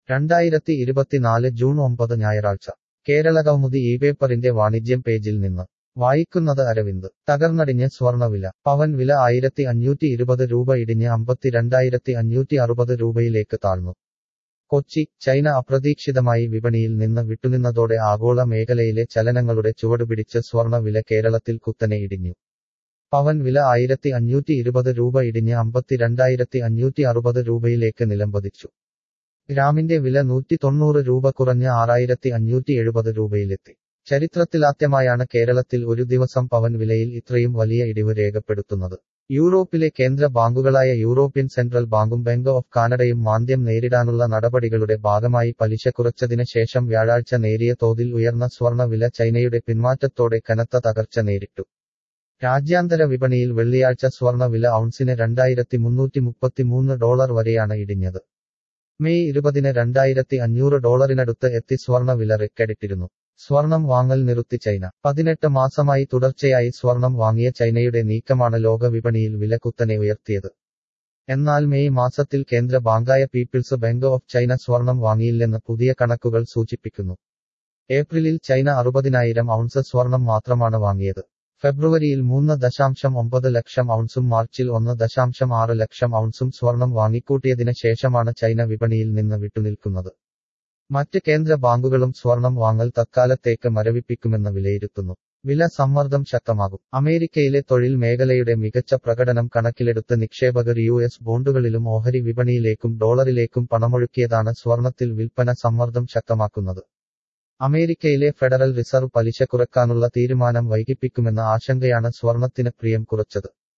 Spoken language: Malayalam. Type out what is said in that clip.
രണ്ടായിരത്തി ഇരുപത്തിനാല് ജൂൺ ഒമ്പത് ഞായറാഴ്ച കേരളകൗമുദി ഈ പേപ്പറിന്റെ വാണിജ്യം പേജിൽ നിന്ന് വായിക്കുന്നത് അരവിന്ദ് തകർന്നടിഞ്ഞ് സ്വർണവില പവൻ വില ആയിരത്തി അഞ്ഞൂറ്റി ഇരുപത് രൂപ ഇടിഞ്ഞ് അമ്പത്തിരണ്ടായിരത്തി അഞ്ഞൂറ്റി അറുപത് രൂപയിലേക്ക് താഴ്ന്നു കൊച്ചി ചൈന അപ്രതീക്ഷിതമായി വിപണിയിൽ നിന്ന് വിട്ടുനിന്നതോടെ ആഗോള മേഖലയിലെ ചലനങ്ങളുടെ ചുവടുപിടിച്ച് സ്വർണ വില കേരളത്തിൽ കുത്തനെ ഇടിഞ്ഞു പവൻ വില ആയിരത്തി അഞ്ഞൂറ്റി ഇരുപത് രൂപ ഇടിഞ്ഞ് അമ്പത്തിരണ്ടായിരത്തി അഞ്ഞൂറ്റി അറുപത് രൂപയിലേക്ക് നിലംപതിച്ചു ഗ്രാമിന്റെ വില നൂറ്റി തൊണ്ണൂറ് രൂപ കുറഞ്ഞ് ആറായിരത്തി അഞ്ഞൂറ്റി എഴുപത് രൂപയിലെത്തി ചരിത്രത്തിലാദ്യമായാണ് കേരളത്തിൽ ഒരു ദിവസം പവൻ വിലയിൽ ഇത്രയും വലിയ ഇടിവ് രേഖപ്പെടുത്തുന്നത് യൂറോപ്പിലെ കേന്ദ്ര ബാങ്കുകളായ യൂറോപ്യൻ സെൻട്രൽ ബാങ്കും ബാങ്ക് ഓഫ് കാനഡയും മാന്ദ്യം നേരിടാനുള്ള നടപടികളുടെ ഭാഗമായി പലിശ കുറച്ചതിന് ശേഷം വ്യാഴാഴ്ച നേരിയ തോതിൽ ഉയർന്ന സ്വർണ വില ചൈനയുടെ പിന്മാറ്റത്തോടെ കനത്ത തകർച്ച നേരിട്ടു രാജ്യാന്തര വിപണിയിൽ വെള്ളിയാഴ്ച സ്വർണ വില ഔൺസിന് രണ്ടായിരത്തി മുന്നൂറ്റി മുപ്പത്തിമൂന്ന് ഡോളർ വരെയാണ് ഇടിഞ്ഞത് മെയ് ഇരുപതിന് രണ്ടായിരത്തി അഞ്ഞൂറ് ഡോളറിനടുത്ത് എത്തി സ്വർണ വില റെക്കഡിട്ടിരുന്നു സ്വർണം വാങ്ങൽ നിർത്തി ചൈന പതിനെട്ട് മാസമായി തുടർച്ചയായി സ്വർണം വാങ്ങിയ ചൈനയുടെ നീക്കമാണ് ലോക വിപണിയിൽ വില കുത്തനെ ഉയർത്തിയത് എന്നാൽ മെയ് മാസത്തിൽ കേന്ദ്ര ബാങ്കായ പീപ്പിൾസ് ബാങ്ക് ഓഫ് ചൈന സ്വർണം വാങ്ങിയില്ലെന്ന് പുതിയ കണക്കുകൾ സൂചിപ്പിക്കുന്നു ഏപ്രിലിൽ ചൈന അറുപതിനായിരം ഔൺസ് സ്വർണം മാത്രമാണ് വാങ്ങിയത് ഫെബ്രുവരിയിൽ മൂന്ന് ദശാംശം ഒമ്പത് ലക്ഷം ഔൺസും മാർച്ചിൽ ഒന്ന് ദശാംശം ആറ് ലക്ഷം ഔൺസും സ്വർണം വാങ്ങിക്കൂട്ടിയതിന് ശേഷമാണ് ചൈന വിപണിയിൽ നിന്ന് വിട്ടുനിൽക്കുന്നത് മറ്റ് കേന്ദ്ര ബാങ്കുകളും സ്വർണം വാങ്ങൽ തത്കാലത്തേക്ക് മരവിപ്പിക്കുമെന്ന് വിലയിരുത്തുന്നു വില സമ്മർദ്ദം ശക്തമാകും അമേരിക്കയിലെ തൊഴിൽ മേഖലയുടെ മികച്ച പ്രകടനം കണക്കിലെടുത്ത് നിക്ഷേപകർ യു എസ് ബോണ്ടുകളിലും ഓഹരി വിപണിയിലേക്കും ഡോളറിലേക്കും പണമൊഴുക്കിയതാണ് സ്വർണത്തിൽ വിൽപ്പന സമ്മർദ്ദം ശക്തമാക്കുന്നത് അമേരിക്കയിലെ ഫെഡറൽ റിസർവ് പലിശ കുറയ്ക്കാനുള്ള തീരുമാനം വൈകിപ്പിക്കുമെന്ന ആശങ്കയാണ് സ്വർണത്തിന് പ്രിയം കുറച്ചത്